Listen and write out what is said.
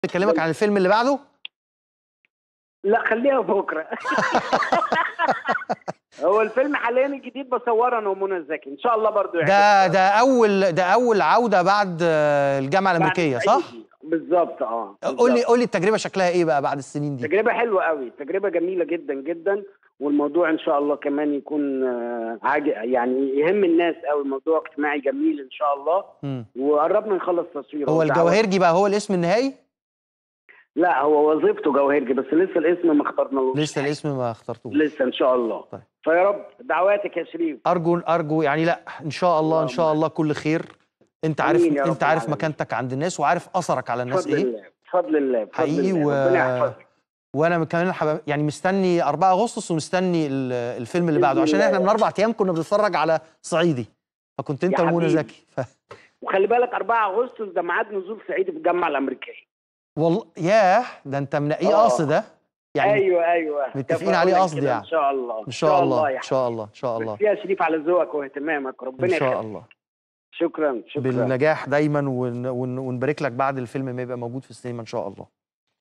نكلمك عن الفيلم اللي بعده لا خليها بكره هو الفيلم حاليا الجديد بصوره انا ومنى زكي ان شاء الله برضو ده ده اول ده اول عوده بعد آه، الجامعه الامريكيه صح بالظبط اه قول لي قول لي التجربه شكلها ايه بقى بعد السنين دي تجربه حلوه قوي تجربه جميله جدا جدا والموضوع ان شاء الله كمان يكون آه، عاج... يعني يهم الناس قوي موضوع اجتماعي جميل ان شاء الله مم. وقربنا نخلص تصوير هو الجواهرجي بقى هو الاسم النهائي لا هو وظيفته جوهرجي بس لسه الاسم ما اخترناهوش لسه الاسم ما اخترتوش لسه ان شاء الله طيب. فيا رب دعواتك يا شريف ارجو ارجو يعني لا ان شاء الله ان شاء اللهم الله كل خير انت عارف آمين يا رب انت عارف العالمين. مكانتك عند الناس وعارف اثرك على الناس بفضل ايه الله بفضل الله بفضل حقيقي الله. و- ربنا يحفظك وانا كمان حب... يعني مستني 4 اغسطس ومستني ال- الفيلم اللي بإذن بعده عشان الله. احنا من اربع ايام كنا بنتفرج على صعيدي فكنت انت يا ومنى حبيبي. زكي ف... وخلي بالك 4 اغسطس ده ميعاد نزول صعيدي في الجامعه الامريكيه والله ياه ده انت منقيه آه. قصد ده يعني ايوه ايوه متفقين عليه تفاؤلا قصد كده يعني. ان شاء الله ان شاء الله يا ان شاء الله ان شاء الله الله يا شريف على ذوقك واهتمامك ربنا ان شاء يخليك الله شكرا شكرا بالنجاح دايما ون... ون... ونبارك لك بعد الفيلم ما يبقى موجود في السينما ان شاء الله